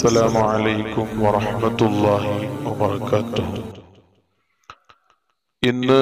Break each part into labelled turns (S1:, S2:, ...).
S1: السلام عليكم ورحمة الله وبركاته ഇന്ന്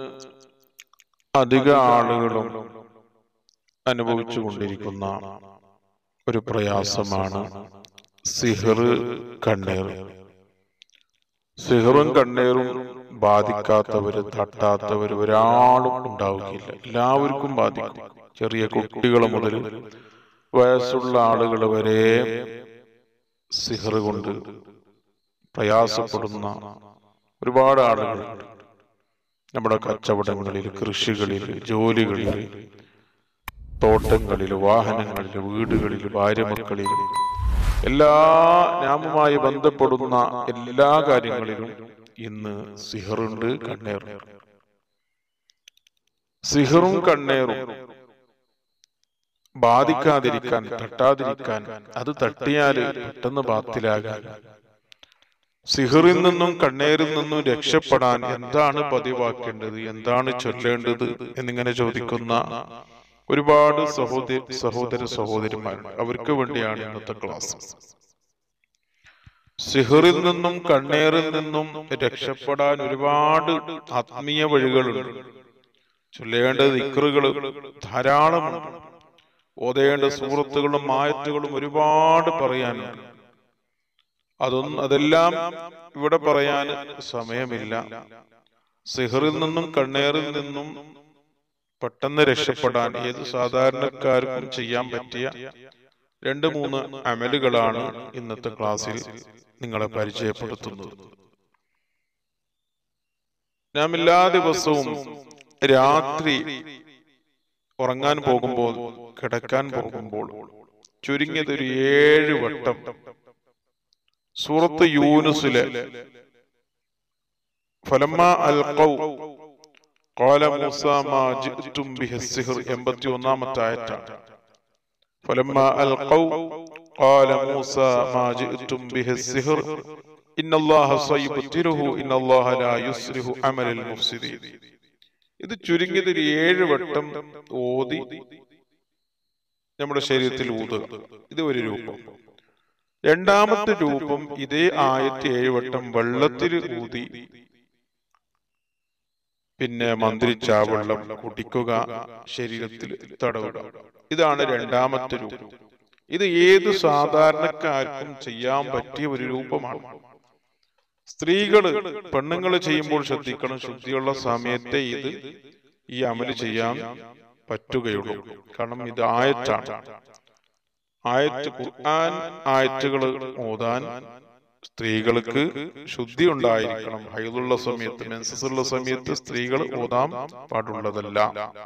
S1: അധിക ആളുകളും അനുഭവിച്ചു കൊണ്ടിരിക്കുന്ന ഒരു പ്രയാസമാണ് സിഹർ കണ്ണീർ സിഹറും കണ്ണീറും ബാധിക്കാത്തവര് തട്ടാത്തവര് ഒരാളും ഉണ്ടാവുകയില്ല എല്ലാവർക്കും ബാധിക്കും ചെറിയ കുട്ടികൾ മുതൽ വയസ്സുള്ള ആളുകൾ വരെ സിഹർ കൊണ്ട് പ്രയാസപ്പെടുന്ന ഒരുപാട് ആളുകളുണ്ട് നമ്മുടെ കച്ചവടങ്ങളിൽ കൃഷികളിൽ ജോലികളിൽ തോട്ടങ്ങളിൽ വാഹനങ്ങളിൽ വീടുകളിൽ ഭാര്യമക്കളിൽ എല്ലാ നാമുമായി ബന്ധപ്പെടുന്ന എല്ലാ കാര്യങ്ങളിലും ഇന്ന് സിഹറുണ്ട് കണ്ണേറുണ്ട് സിഹറും കണ്ണേറും ബാധിക്കാതിരിക്കാൻ തട്ടാതിരിക്കാൻ അത് തട്ടിയാൽ പെട്ടെന്ന് ബാത്തിലാകാൻ സിഹറിൽ നിന്നും കണ്ണേറിൽ നിന്നും രക്ഷപ്പെടാൻ എന്താണ് പതിവാക്കേണ്ടത് എന്താണ് ചൊല്ലേണ്ടത് എന്നിങ്ങനെ ചോദിക്കുന്ന ഒരുപാട് സഹോദര സഹോദര സഹോദരിമാരുണ്ട് അവർക്ക് വേണ്ടിയാണ് ഇന്നത്തെ ക്ലാസ് സിഹറിൽ നിന്നും കണ്ണേറിൽ നിന്നും രക്ഷപ്പെടാൻ ഒരുപാട് ആത്മീയ വഴികളുണ്ട് ചൊല്ലേണ്ട ദിക്റുകൾ ധാരാളമുണ്ട് ഓതേണ്ട സൂറത്തുകളും ആയത്തുകളും ഒരുപാട് പറയാനുണ്ട് അതൊന്നും അതെല്ലാം ഇവിടെ പറയാൻ സമയമില്ല സിഹറിൽ നിന്നും കണ്ണേറിൽ നിന്നും പെട്ടെന്ന് രക്ഷപ്പെടാൻ ഏത് സാധാരണക്കാർക്കും ചെയ്യാൻ പറ്റിയ രണ്ട് മൂന്ന് അമലുകളാണ് ഇന്നത്തെ ക്ലാസ്സിൽ നിങ്ങളെ പരിചയപ്പെടുത്തുന്നത് നാം എല്ലാ ദിവസവും രാത്രി ഉറങ്ങാൻ പോകുമ്പോൾ കിടക്കാൻ പോകുമ്പോൾ ചുരുങ്ങിയത് ഒരു ഏഴ് വട്ടം സൂറത്ത് യൂനുസിലെ ഫലമ്മ അൽഖൗ قال موسى ما جئتم به السحر എൺപത്തി ഒന്നാമത്തെ ആയത്താണ് فلما ألقوا قال موسى ما جئتم به السحر إن الله سيبطله إن الله لا يصلح عمل المفسدين ഇത് ചുരുങ്ങിയത് ഒരു ഏഴ് വട്ടം ഓതി നമ്മുടെ ശരീരത്തിൽ ഊതുക ഇത് ഒരു രൂപം രണ്ടാമത്തെ രൂപം ഇതേ ആയത്തി ഏഴ് വട്ടം വെള്ളത്തിൽ ഊതി പിന്നെ മന്ത്രിച്ച ആ വെള്ളം കുടിക്കുക ശരീരത്തിൽ തടവുക ഇതാണ് രണ്ടാമത്തെ രൂപം ഇത് ഏത് സാധാരണക്കാർക്കും ചെയ്യാൻ പറ്റിയ ഒരു രൂപമാണ് സ്ത്രീകള് പെണ്ണുങ്ങൾ ചെയ്യുമ്പോൾ ശ്രദ്ധിക്കണം ശുദ്ധിയുള്ള സമയത്തെ ഇത് ഈ അമല് ചെയ്യാൻ പറ്റുകയുള്ളൂ കാരണം ഇത് ആയറ്റാണ് ആയത്ത് ഖുർആൻ ആയത്തുകൾ ഓതാൻ സ്ത്രീകൾക്ക് ശുദ്ധി ഉണ്ടായിരിക്കണം ഹൈദുള്ള സമയത്ത് മെൻസസ് ഉള്ള സമയത്ത് സ്ത്രീകൾ ഓതാൻ പാടുള്ളതല്ല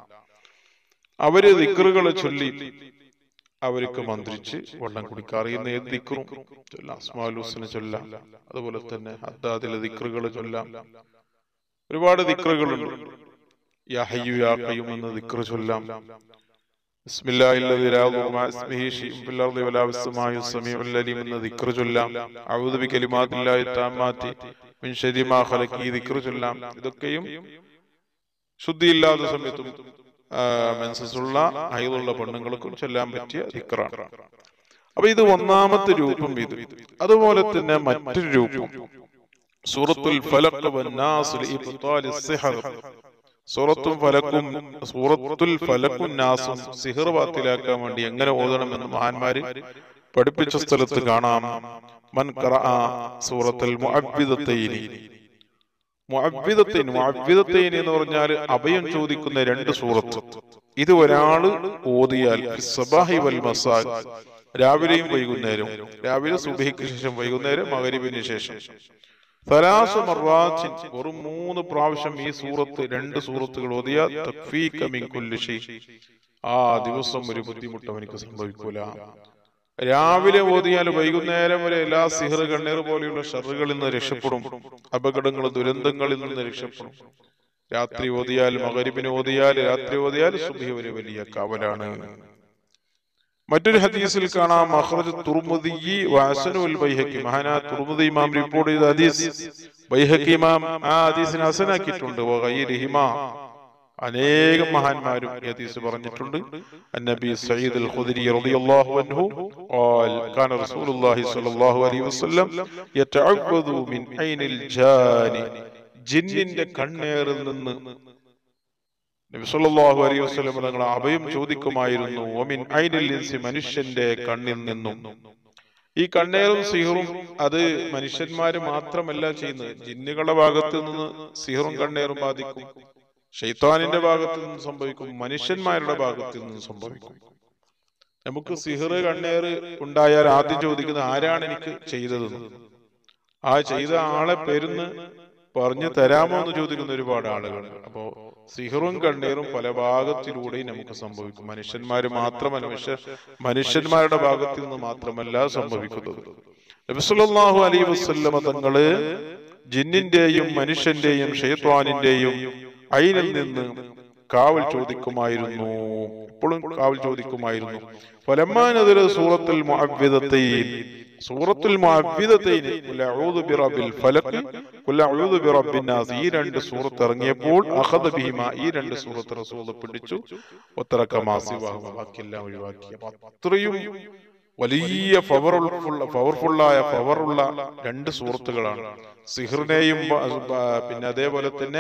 S1: അവര് ദിക്കറുകളെ ചൊല്ലി അവർക്ക് മന്ത്രിച്ച് വെള്ളം കുടിക്കുക അറിയുന്ന ഏത് ദിക്കറും ചൊല്ലാം അസ്മാലൂസിന് ചൊല്ലാം അതുപോലെ തന്നെ അദ്ദാദിലെ ദിക്കറുകൾ ചൊല്ലാം ഒരുപാട് ദിക്കറുകളുണ്ട് യാ ഹയ്യു യാ ഖയ്യൂം എന്ന ദിക്ർ ചൊല്ലാം ബിസ്മില്ലാഹില്ലദി ലാ യദുറു മഅ ഇസ്മിഹി ശൈഉൻ ഫിൽ അർളി വലാ ഫിസ് സമാഇ സമീഉൽ അലീം എന്ന ദിക്ർ ചൊല്ലാം അഊദു ബികലിമാത്തില്ലാഹി തആമ്മാതി മിൻ ശർരി മാ ഖലഖ ഈ ദിക്ർ ചൊല്ലാം ഇതൊക്കെയും ശുദ്ധിയില്ലാത്ത സമയത്തും മെൻസസ് ഉള്ള ഹൈദുള്ള പെണ്ണുങ്ങൾക്കും ചൊല്ലാൻ പറ്റിയ ദിക്റാണ് അപ്പൊ ഇത് ഒന്നാമത്തെ രൂപം ഇത് അതുപോലെ തന്നെ മറ്റൊരു രൂപം സൂറത്തുൽ ഫലഖ് വന്നാസ് ലിഇബ്താലി സിഹർ സൂറത്തും ഫലക്കും സൂറത്തുൽ ഫലക്കും നാസും സിഹർ ബാത്തിലാക്കാൻ വേണ്ടി എങ്ങനെ ഓതണമെന്ന് മഹാന്മാര് പഠിപ്പിച്ച സ്ഥലത്ത് കാണാം മൻ ഖറഅ സൂറത്തുൽ മുഅവ്വിദത്തൈനി മുഅവ്വിദത്തൈൻ മുഅവ്വിദത്തൈൻ എന്ന് പറഞ്ഞാൽ അഭയം ചോദിക്കുന്ന രണ്ട് സൂറത്ത് ഇത് ഒരാള് ഓതിയാൽ സബാഹി വൽ മസാ രാവിലെയും വൈകുന്നേരവും രാവിലെ സുബഹിക്ക് ശേഷം വൈകുന്നേരം മകരിബിന് ശേഷം സലാസ മർവാച്ചിൻ ഒരു മൂന്ന് പ്രാവശ്യം ഈ സൂറത്ത് രണ്ട് സൂറത്തുകൾ ഓതിയ തക്ഫീക മിൻ കുല്ലി ഷൈ ആ ദിവസം ഒരു ബുദ്ധിമുട്ട് അവനിക്ക് സംഭവിക്കൂല രാവിലെ ഓതിയാൽ വൈകുന്നേരം വരെ എല്ലാ സിഹർ കണ്ണീർ പോലെയുള്ള ഷറുകളിൽ നിന്ന് രക്ഷപ്പെടും അപകടങ്ങൾ ദുരന്തങ്ങളിൽ നിന്ന് രക്ഷപ്പെടും രാത്രി ഓതിയാൽ മകരിബിന് ഓതിയാൽ രാത്രി ഓതിയാൽ സുബഹി ഒരു വലിയ കാവലാണ് മറ്റൊരു ഹദീസിൽ കാണാം മഖ്റജ് തുർമുദി വഹസനുൽ ബൈഹഖി മഹാനാ തുർമുദി ഇമാം റിപ്പോർട്ട് ചെയ്ത ഹദീസ് ബൈഹഖി ഇമാം ആ ഹദീസിനെ ഹസനാക്കിയിട്ടുണ്ട് വഗൈരിഹിമ അനേകം മഹാന്മാരും ഈ ഹദീസ് പറഞ്ഞിട്ടുണ്ട് النبي سعيد الخدري رضي الله عنه قال كان رسول الله صلى الله عليه وسلم يتعوذ من عين الجان ജിന്നിന്റെ കണ്ണേറിൽ നിന്ന് നബി സല്ലല്ലാഹു അലൈഹി വസല്ലം തങ്ങൾ അഭയം ചോദിക്കുമായിരുന്നു ഒമിൻ ഐനിൽ ഇൻസി മനുഷ്യന്റെ കണ്ണിൽ നിന്നും ഈ കണ്ണേറും സിഹറും അത് മനുഷ്യന്മാര് മാത്രമല്ല ചെയ്യുന്നത് ജിന്നുകളുടെ ഭാഗത്ത് നിന്ന് സിഹറും കണ്ണേറും ബാധിക്കും ഷെയ്ത്താനിന്റെ ഭാഗത്ത് നിന്ന് സംഭവിക്കും മനുഷ്യന്മാരുടെ ഭാഗത്ത് നിന്ന് സംഭവിക്കും നമുക്ക് സിഹറ് കണ്ണേറ് ഉണ്ടായാൽ ആദ്യം ചോദിക്കുന്നത് ആരാണ് എനിക്ക് ചെയ്തതെന്ന് ആ ചെയ്ത ആളെ പേരുന്ന് പറഞ്ഞു തരാമോ എന്ന് ചോദിക്കുന്ന ഒരുപാട് ആളുകളുണ്ട് അപ്പോ സിഹറും കണ്ണീറും പല ഭാഗത്തിലൂടെയും നമുക്ക് സംഭവിക്കും മനുഷ്യന്മാര് മാത്രമല്ല മനുഷ്യ മനുഷ്യന്മാരുടെ ഭാഗത്തിൽ നിന്ന് മാത്രമല്ല സംഭവിക്കുന്നത് നബിസുല്ലാഹു അലൈ വസ്ല്ലമ തങ്ങള് ജിന്നിന്റെയും മനുഷ്യന്റെയും ഷെയ്ത്വാനിന്റെയും അയിനിൽ നിന്ന് കാവൽ ചോദിക്കുമായിരുന്നു എപ്പോഴും കാവൽ ചോദിക്കുമായിരുന്നു ഫലമാനതൊരു സൂറത്തുൽ മുഅവ്വിദത്തൈൻ സൂറത്തുൽ മുഅവ്വിദത്തൈൻ ഖുൽ അഊദു ബിറബ്ബിൽ ഫലഖ് ഖുൽ അഊദു ബിറബ്ബിൻ നാസ് ഈ രണ്ട് സൂറത്ത് ഇറങ്ങിയപ്പോൾ അഖദ ബിഹിമ ഈ രണ്ട് സൂറത്ത് റസൂൽ പിടിച്ചു ഒത്തറക്ക മാസിവഹു ബാക്കിയെല്ലാം ഒഴിവാക്കി അപ്പൊ അത്രയും വലിയ പവർഫുൾ പവർഫുള്ളായ പവറുള്ള രണ്ട് സുഹൃത്തുക്കളാണ് സിഹറിനെയും പിന്നെ അതേപോലെ തന്നെ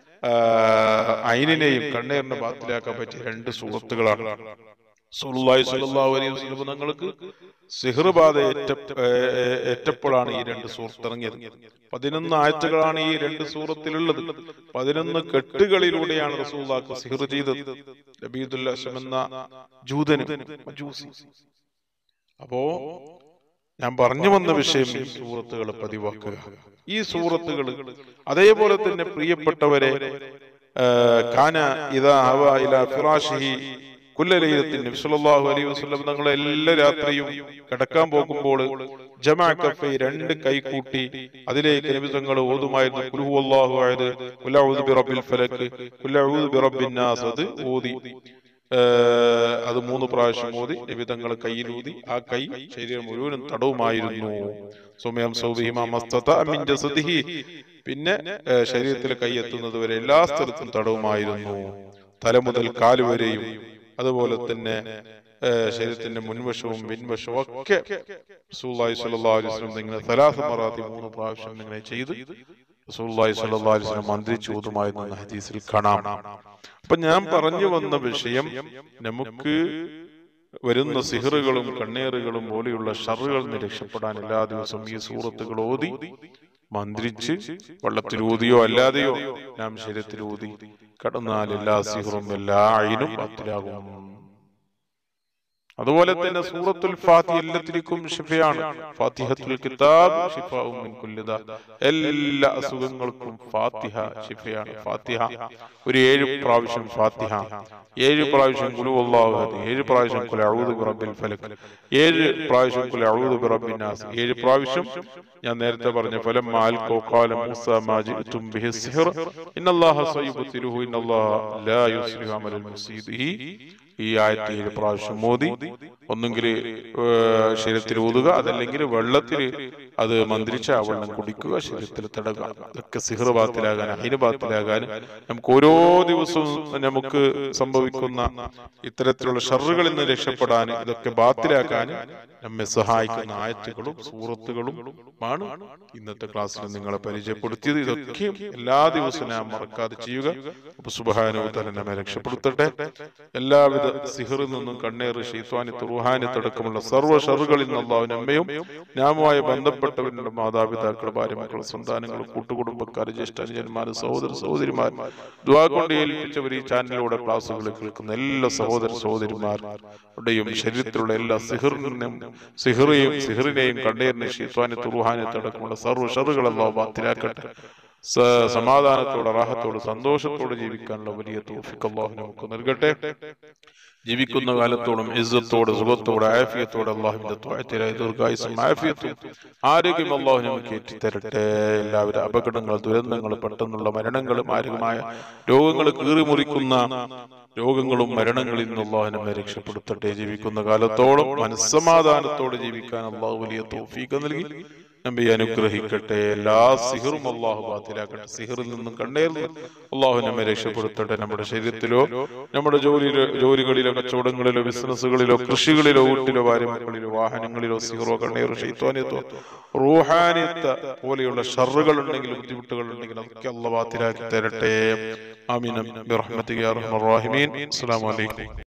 S1: അയിനെയും കണ്ണേറിനെ ബാത്തിലാക്കാൻ പറ്റിയ രണ്ട് സുഹൃത്തുക്കളാണ് സുല്ലായി സല്ലല്ലാഹു അലൈഹി വസല്ലം തങ്ങൾക്ക് സിഹർ ബാധ ഏറ്റ ഏറ്റപ്പോഴാണ് ഈ രണ്ട് സൂറത്ത് ഇറങ്ങിയത് പതിനൊന്ന് ആഴ്ചകളാണ് ഈ രണ്ട് സൂറത്തിലുള്ളത് പതിനൊന്ന് കെട്ടുകളിലൂടെയാണ് റസൂല്ലാക്ക് സിഹർ ചെയ്തത് നബീദുൽ അസം എന്ന ജൂതന് മജൂസി അപ്പോ ഞാൻ പറഞ്ഞു വന്ന വിഷയം ഈ സൂറത്തുകൾ പതിവാക്കുക ഈ സൂറത്തുകൾ അതേപോലെ തന്നെ പ്രിയപ്പെട്ടവരെ ഖാന ഇതാ ഹവ ഇല ഫിറാഷിഹി കുല്ലലൈലത്തിൽ നബി സല്ലല്ലാഹു അലൈഹി വസല്ലം തങ്ങൾ എല്ലാ രാത്രിയും കിടക്കാൻ പോകുമ്പോൾ ജമാ കഫെ രണ്ട് കൈകൂട്ടി അതിലേക്ക് നബി തങ്ങൾ ഓതുമായിരുന്നു കുൽഹു അല്ലാഹു അഹദ് ഖുൽ അഊദു ബിറബ്ബിൽ ഫലക് ഖുൽ അഊദു ബിറബ്ബിൻ നാസ് അത് ഓതി അത് മൂന്ന് പ്രാവശ്യം ഓതി നബി തങ്ങൾ കയ്യിലൂതി ആ കൈ ശരീരം മുഴുവനും തടവുമായിരുന്നു സുമയം സൗബിഹിമി പിന്നെ ശരീരത്തിൽ കൈ എത്തുന്നത് വരെ എല്ലാ സ്ഥലത്തും തടവുമായിരുന്നു തല മുതൽ കാല് വരെയും അതുപോലെ തന്നെ ശരീരത്തിന്റെ മുൻവശവും പിൻവശവും ഒക്കെ റസൂലുള്ളാഹി സ്വല്ലല്ലാഹു അലൈഹി വസല്ലം ഇങ്ങനെ സലാസ മറാത്തി മൂന്ന് പ്രാവശ്യം ഇങ്ങനെ ചെയ്ത് റസൂലുള്ളാഹി സ്വല്ലല്ലാഹു അലൈഹി വസല്ലം മന്ത്രിച്ചു ഓതുമായിരുന്നു ഹദീസിൽ കാണാം അപ്പൊ ഞാൻ പറഞ്ഞു വന്ന വിഷയം നമുക്ക് വരുന്ന സിഹറുകളും കണ്ണേറുകളും പോലെയുള്ള ഷറുകളിൽ നിന്ന് രക്ഷപ്പെടാൻ എല്ലാ ദിവസവും ഈ സൂറത്തുകൾ ഓതി മന്ത്രിച്ച് വെള്ളത്തിൽ ഊതിയോ അല്ലാതെയോ നാം ശരീരത്തിൽ ഊതി കടന്നാൽ എല്ലാ സിഹറും എല്ലാ അയിനും പത്തിലാകും അതുപോലെ തന്നെ സൂറത്തുൽ ഫാത്തി എല്ലാത്തിലേക്കും ഷിഫയാണ് ഫാത്തിഹത്തുൽ കിതാബ് ഷിഫാഉം മിൻ കുല്ലി ദാ എല്ലാ അസുഖങ്ങൾക്കും ഫാത്തിഹ ഷിഫയാണ് ഫാത്തിഹ ഒരു ഏഴ് പ്രാവശ്യം ഫാത്തിഹ ഏഴ് പ്രാവശ്യം കുലു അല്ലാഹു അഹദ് ഏഴ് പ്രാവശ്യം കുൽ അഊദു ബിറബ്ബിൽ ഫലക് ഏഴ് പ്രാവശ്യം കുൽ അഊദു ബിറബ്ബിൻ നാസ് ഏഴ് പ്രാവശ്യം ഞാൻ നേരത്തെ പറഞ്ഞ ഫലം മാൽ ഖാല മൂസ മാ ജിഅതും ബിഹി സിഹർ ഇന്നല്ലാഹ സയുബ്തിലുഹു ഇന്നല്ലാഹ ലാ യുസ്ലിഹു അമലൽ മുസീദിഹി ഈ ആയത്ത് ഏഴ് പ്രാവശ്യം മോദി ഒന്നുകിൽ ശരീരത്തിൽ ഊതുക അതല്ലെങ്കിൽ വെള്ളത്തിൽ അത് മന്ത്രിച്ച ആ വെള്ളം കുടിക്കുക ശരീരത്തിൽ തടകുക ഇതൊക്കെ സിഹർ ബാത്തിലാകാൻ അഹിന് ബാത്തിലാകാൻ നമുക്ക് ഓരോ ദിവസവും നമുക്ക് സംഭവിക്കുന്ന ഇത്തരത്തിലുള്ള ഷറുകളിൽ നിന്ന് രക്ഷപ്പെടാൻ ഇതൊക്കെ ബാത്തിലാക്കാൻ നമ്മെ സഹായിക്കുന്ന ആയത്തുകളും സൂറത്തുകളും ആണ് ഇന്നത്തെ ക്ലാസ്സിൽ നിങ്ങളെ പരിചയപ്പെടുത്തിയത് ഇതൊക്കെയും എല്ലാ ദിവസവും ഞാൻ മറക്കാതെ ചെയ്യുക അപ്പൊ സുബഹാനുത്തല നമ്മെ രക്ഷപ്പെടുത്തട്ടെ എല്ലാവിധ സിഹറിൽ നിന്നും കണ്ണേറ് ഷീത്വാനി തുറുഹാനി തുടക്കമുള്ള സർവ്വ ഷറുകളിൽ നിന്നുള്ളവൻ നമ്മയും നാമുമായി ബന്ധപ്പെട്ടവരുടെ മാതാപിതാക്കൾ ഭാര്യമക്കൾ സന്താനങ്ങൾ കൂട്ടുകുടുംബക്കാർ ജ്യേഷ്ഠാനുജന്മാർ സഹോദര സഹോദരിമാർ ദ്വാ കൊണ്ട് ഏൽപ്പിച്ചവർ ഈ ചാനലിലൂടെ ക്ലാസ്സുകൾ കേൾക്കുന്ന എല്ലാ സഹോദര സഹോദരിമാരുടെയും ശരീരത്തിലുള്ള എല്ലാ സിഹറിനും സിഹറിയും സിഹറിനെയും കണ്ണേറിനെ ഷീത്വാനി തുറുഹാനി തുടക്കമുള്ള സർവ്വ ഷറുകളെല്ലാം ബാത്തിലാക്കട്ടെ സമാധാനത്തോടെ റാഹത്തോടെ സന്തോഷത്തോടെ ജീവിക്കാനുള്ള വലിയ തോഫിക്ക് അള്ളാഹു നമുക്ക് നൽകട്ടെ ജീവിക്കുന്ന കാലത്തോളം ഇസ്സത്തോടെ സുഖത്തോടെ ആഫിയത്തോടെ അള്ളാഹുവിന്റെ ത്വായത്തിലായ ദീർഘായുസും ആഫിയത്തും ആരോഗ്യം അള്ളാഹു നമുക്ക് ഏറ്റിത്തരട്ടെ എല്ലാവരും അപകടങ്ങൾ ദുരന്തങ്ങൾ പെട്ടെന്നുള്ള മരണങ്ങൾ മാരകമായ രോഗങ്ങൾ കീറിമുറിക്കുന്ന രോഗങ്ങളും മരണങ്ങളിൽ നിന്ന് അള്ളാഹു നമ്മെ രക്ഷപ്പെടുത്തട്ടെ ജീവിക്കുന്ന കാലത്തോളം മനസ്സമാധാനത്തോടെ ജീവിക്കാൻ അള്ളാഹു വലിയ തോഫീക്ക് നൽകി നബി അനുഗ്രഹിക്കട്ടെ എല്ലാ സിഹറും അള്ളാഹു ബാത്തിലാക്കട്ടെ സിഹറിൽ നിന്നും കണ്ണേറിൽ അള്ളാഹു നമ്മെ രക്ഷപ്പെടുത്തട്ടെ നമ്മുടെ ശരീരത്തിലോ നമ്മുടെ ജോലിയിലോ ജോലികളിലോ കച്ചവടങ്ങളിലോ ബിസിനസ്സുകളിലോ കൃഷികളിലോ വീട്ടിലോ ഭാര്യമക്കളിലോ വാഹനങ്ങളിലോ സിഹറോ കണ്ണീറോ ഷെയ്ത്തോനിയത്തോ റൂഹാനിയത്ത പോലെയുള്ള ഷറുകൾ ഉണ്ടെങ്കിൽ ബുദ്ധിമുട്ടുകൾ ഉണ്ടെങ്കിൽ അതൊക്കെ അള്ളാഹ് ബാത്തിലാക്കി തരട്ടെ ആമീൻ ബിറഹ്മത്തിക യാ അർഹമർ റഹീമീൻ അസ്സലാമു അലൈക്കും